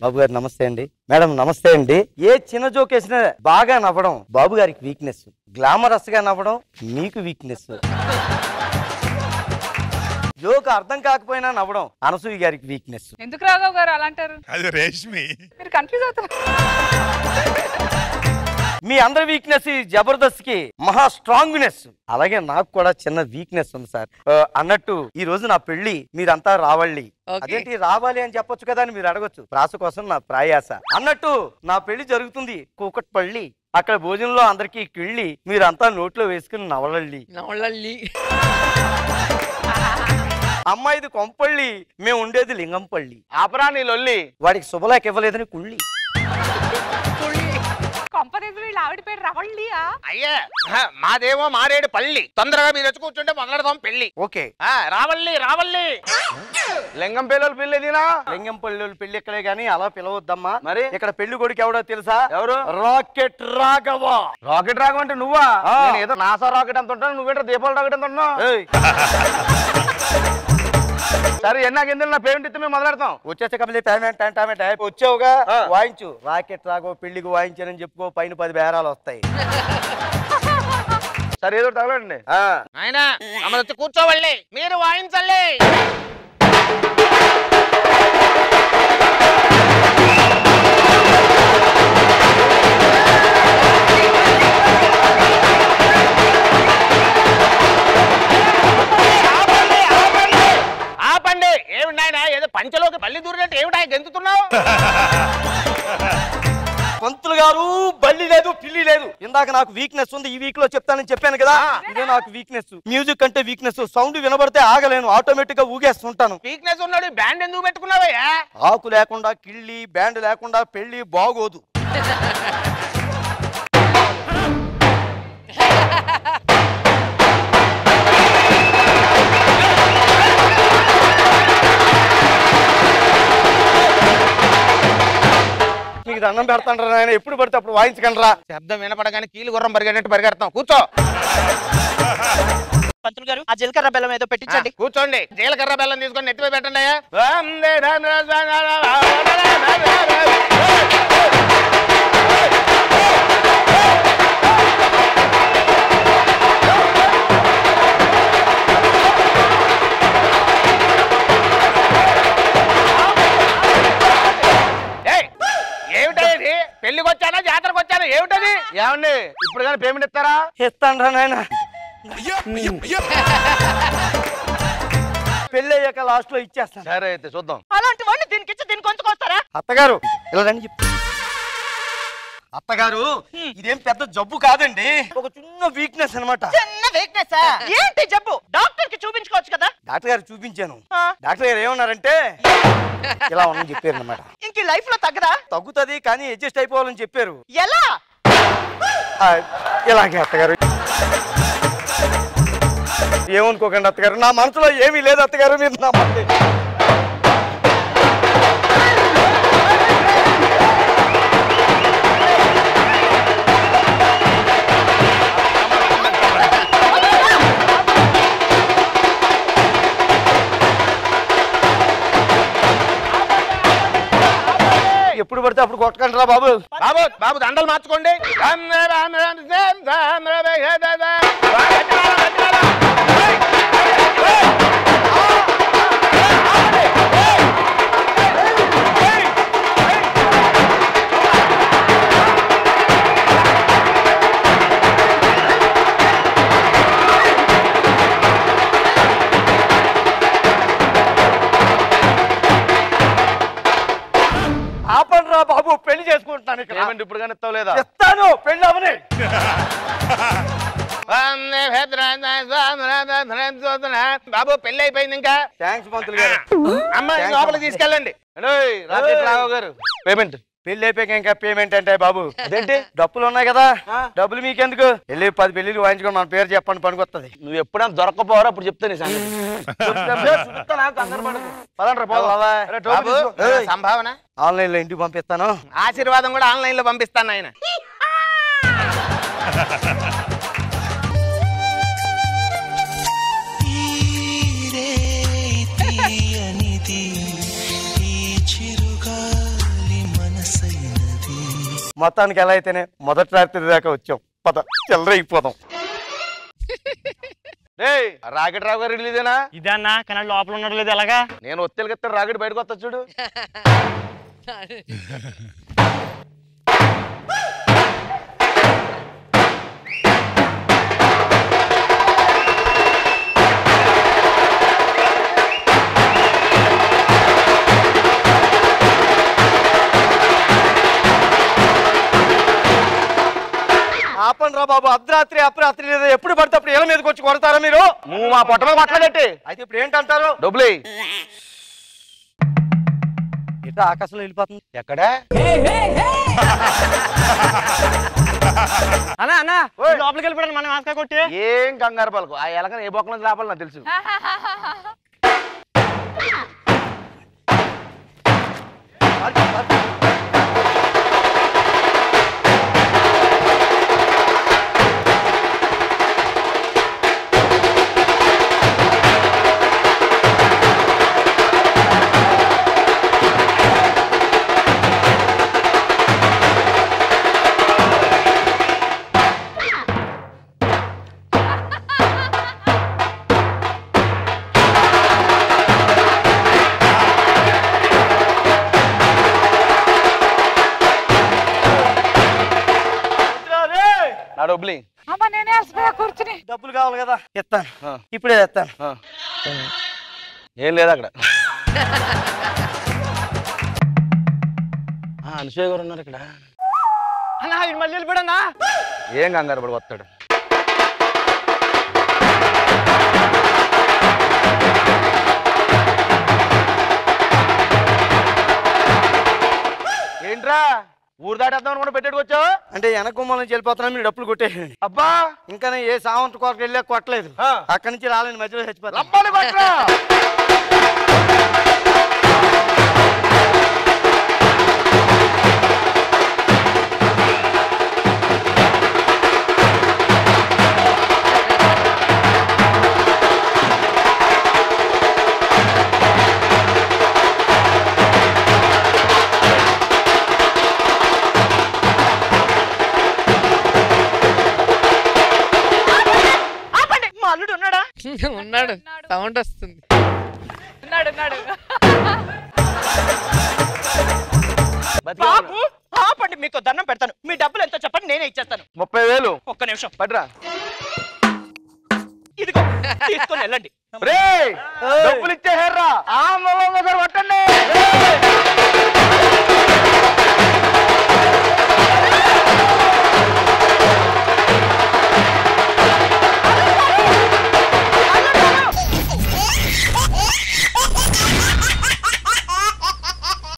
బాబు గారు నమస్తే అండి మేడం నమస్తే అండి ఏ చిన్న జోక్ వేసినా బాగా నవ్వడం బాబు గారికి వీక్నెస్ గ్లామరస్ గా నవ్వడం మీకు వీక్నెస్ జోక్ అర్థం కాకపోయినా నవ్వడం అనసూయ గారికి వీక్నెస్ ఎందుకు రాఘవ్ గారు అలా అంటారు అది రేష్మి మీరు కన్ఫ్యూజ్ అవుతారు మీ అందరి వీక్నెస్ ఈ జబర్దస్త్ కి మహా స్ట్రాంగ్నెస్ అలాగే నాకు కూడా చిన్న వీక్నెస్ ఉంది సార్ ఆ, అన్నట్టు ఈ రోజు నా పెళ్లి మీరంతా రావాలి Okay. అదేంటి రావాలి అని చెప్పొచ్చు కదా అని మీరు అడగొచ్చు ప్రాస కోసం నా ప్రయాస అన్నట్టు నా పెళ్లి జరుగుతుంది కూకట్పల్లి అక్కడ భోజనంలో అందరికీ కిళ్ళి మీరంతా నోట్లో వేసుకుని నవలల్లి నవలల్లి అమ్మాయిది కొంపల్లి మేము ఉండేది లింగంపల్లి ఆపరా నీ లొల్లి వాడికి శుభలేఖ ఇవ్వలేదని కుళ్ళి కొంపదేసి వీళ్ళు ఆవిడ పేరు రవళ్ళియా అయ్యా హ, మాదేమో మారేడు పల్లి తొందరగా మీరు వచ్చి కూర్చుంటే మొదలెడదాం పెళ్లి ఓకే ఆ, రావల్లి రావల్లి లింగం పిల్లలు పెళ్లి దీనా లింగంపల్లి పెళ్లి ఇక్కడే గానీ అలా పిలవద్దమ్మా మరి? ఇక్కడ పెళ్లి కొడుకు ఎవడో తెలుసా ఎవరు? రాకెట్ రాఘవ రాకెట్ రాగం అంటే నువ్వా ఆ. నేను ఏదో నాసా రాకెట్ అంత ఉంటాను నువ్వేంటో దీపావళి రాకెట్ అంత ఉంటున్నావు ఏయ్, సరే ఎన్నాక ఎందుకు నా పేమెంట్ ఇస్తే మేము మొదలెడతాం వచ్చేసే కమిలీ పేమెంట్ అంటామెంట్ వచ్చావుగా ఆ. వాయించు రాకెట్ రాఘవ పెళ్లికి వాయించానని చెప్పుకో పైన పది బేరాలు వస్తాయి సరే ఏదో ఒకటి తగలండి ఆ, ఆయన అమ్మ వచ్చి కూర్చోవల్లి మీరు వాయించండి ఆపండి, ఆపండి. ఆపండి ఏమి నాయనా ఏదో పంచలోకి పల్లి దూరినట్టు ఏమిటా గెంతుతున్నావు పంతులు గారు బల్లి లేదు పిల్లి లేదు ఇందాక నాకు వీక్నెస్ ఉంది ఈ వీక్ లో చెప్తానని చెప్పాను కదా ఆ. ఇదే నాకు వీక్నెస్ మ్యూజిక్ అంటే వీక్నెస్ సౌండ్ వినబడితే ఆగలేను ఆటోమేటిక్ గా ఊగేస్తుంటాను వీక్నెస్ ఉన్నాడు బ్యాండ్ ఎందుకు పెట్టుకున్నావయ్యా ఆకు లేకుండా కిళ్ళి బ్యాండ్ లేకుండా పెళ్లి బాగోదు మీకు దండం పెడతాను ఆయన ఎప్పుడు పడితే అప్పుడు వాయించకండి రా శబ్దం వినపడగానే కీలు గుర్రం పరిగెట్టినట్టు పరిగెడతాం కూర్చో పంతులు గారు ఆ జీలకర్ర బెల్లం ఏదో పెట్టించండి ఆ, కూర్చోండి జీలకర్ర బెల్లం తీసుకొని నెత్తిపై పెట్టండి అయ్యా ఏయ్, ఏమిటది ఇది పెళ్లికి వచ్చానా జాతరకు వచ్చానా ఏమిటది ఏమండి ఇప్పుడు కానీ పేమెంట్ ఇస్తారా ఇస్తాను రా నాయన పెళ్ళి అయ్యాక లాస్ట్ లో ఇచ్చేస్తాను సరే అయితే చూద్దాం అలాంటి వాడిని దీనికి ఇచ్చి దీనికి కొంచుకొస్తారా అత్తగారు ఇలా రండి చెప్పు అత్తగారు ఇదేం పెద్ద జబ్బు కాదండి ఒక చిన్న వీక్నెస్ అన్నమాట చిన్న వీక్నెస్ ఏంటి జబ్బు డాక్టర్ కి చూపించుకోవచ్చు కదా డాక్టర్ గారు చూపించాను ఆ. డాక్టర్ గారు ఏమన్నారంటే ఇలా ఉండని చెప్పారు అనమాట ఇంక లైఫ్ లో తగ్గదా తగ్గుతుంది కానీ అడ్జస్ట్ అయిపోవాలని చెప్పారు ఎలా ఆ, ఇలాగే అత్తగారు ఏమనుకోకండి అత్తగారు నా మనసులో ఏమీ లేదు అత్తగారు మీరు నమ్మండి ఎప్పుడు పడితే అప్పుడు కొట్టకండి రా బాబు బాబు బాబు దండలు మార్చుకోండి ఆపండి రా బాబు పెళ్లి చేసుకుంటున్నాను ఇక్కడ పేమెంట్ ఇప్పుడు కానీ ఇస్తావు లేదా ఇస్తాను పెళ్లి అవని బాబు పెళ్లి అయిపోయింది ఇంకా థ్యాంక్స్ మంత్రులు గారు అమ్మ లోపలికి తీసుకెళ్ళండి ఏయ్, రాకేష్ రావు గారు పేమెంట్ పెళ్లి అయిపోయాక ఇంకా పేమెంట్ అంటే బాబు అదేంటి డబ్బులు ఉన్నాయి కదా డబ్బులు మీకెందుకు వెళ్ళి పది పెళ్లిలు వాయించుకొని మన పేరు చెప్పండి పనికొస్తుంది నువ్వు ఎప్పుడైనా దొరకపోరా అప్పుడు చెప్తే నీ సంగతి పదండ్రా, పోదాం. అరే, టోపీ బాబు, తీసుకో. ఏయ్, సంభావన ఆన్లైన్ లో ఇంటికి పంపిస్తాను ఆశీర్వాదం కూడా ఆన్లైన్ లో పంపిస్తాను ఆయన తీరే తీయనిది ఈ చిరుగాలి మొత్తానికి ఎలా అయితేనే మొదటి రాత్రి దాకా వచ్చాం పద చెల్లరైపోదాం రేయ్ రాకెట్ రావు గారు రిలీజేనా ఇదే అన్న కానీ ఆడు లోపల ఉన్నాడు లేదు ఎలాగా నేను ఒత్తెలిగెత్తాను రాకెట్ బయటకు వస్తా చూడు ఆపండి రా బాబు అర్ధరాత్రి అపరాత్రి లేదా ఎప్పుడు పడితే అప్పుడు ఎలా మీదకి వచ్చి కొడతారా మీరు నువ్వు మా పొట్ట మీద కొట్టలేదట్టి అయితే ఇప్పుడు ఏంటంటారు డబ్బులు ఇట్లా ఆకాశంలో వెళ్ళిపోతుంది ఎక్కడా అన్నా అన్న ఓయ్. లోపలికి వెళ్ళిపోయాడు మనం ఆస్కా కొట్టి ఏం కంగారు పలకు ఆ ఎలకన ఏ బొక్కల నుంచి లాపాలి నాకు తెలుసు నా డబ్బులు అమ్మ నేనే అసలు కూర్చుని డబ్బులు కావాలి కదా ఇస్తాను ఆ. ఇప్పుడే ఇస్తాను ఏం లేదు అక్కడ ఆ, అనసూయ గారు ఉన్నారు ఇక్కడ అన్న ఇటు మళ్ళీ వెళ్ళిపోయాడన్నా ఏం కంగారు పడి వస్తాడు ఏంట్రా ఊరు దాటేద్దాం అనుకుంటే పెట్టేట్టుకు వచ్చావు అంటే వెనక గుమ్మల నుంచి వెళ్ళిపోతున్నా మీరు డబ్బులు కొట్టేయండి అబ్బా ఇంకా నేను ఏ సావంత కొరకు వెళ్ళా కొట్టలేదు ఆ. అక్కడి నుంచి రాలేని మధ్యలో చచ్చిపోతాను లంబాలు కొట్టరా ఆపండి మా అల్లుడు ఉన్నాడా ఉన్నాడు సౌండ్ వస్తుంది ఉన్నాడు ఉన్నాడు బాబు ఆపండి మీకు దండం పెడతాను మీ డబ్బులు ఎంతో చెప్పండి నేనే ఇచ్చేస్తాను ముప్పై వేలు ఒక్క నిమిషం పట్రా ఇదిగో తీసుకొని వెళ్ళండి రే డబ్బులు ఇచ్చేసారా ఆ మొగ ఒకసారి కొట్టండి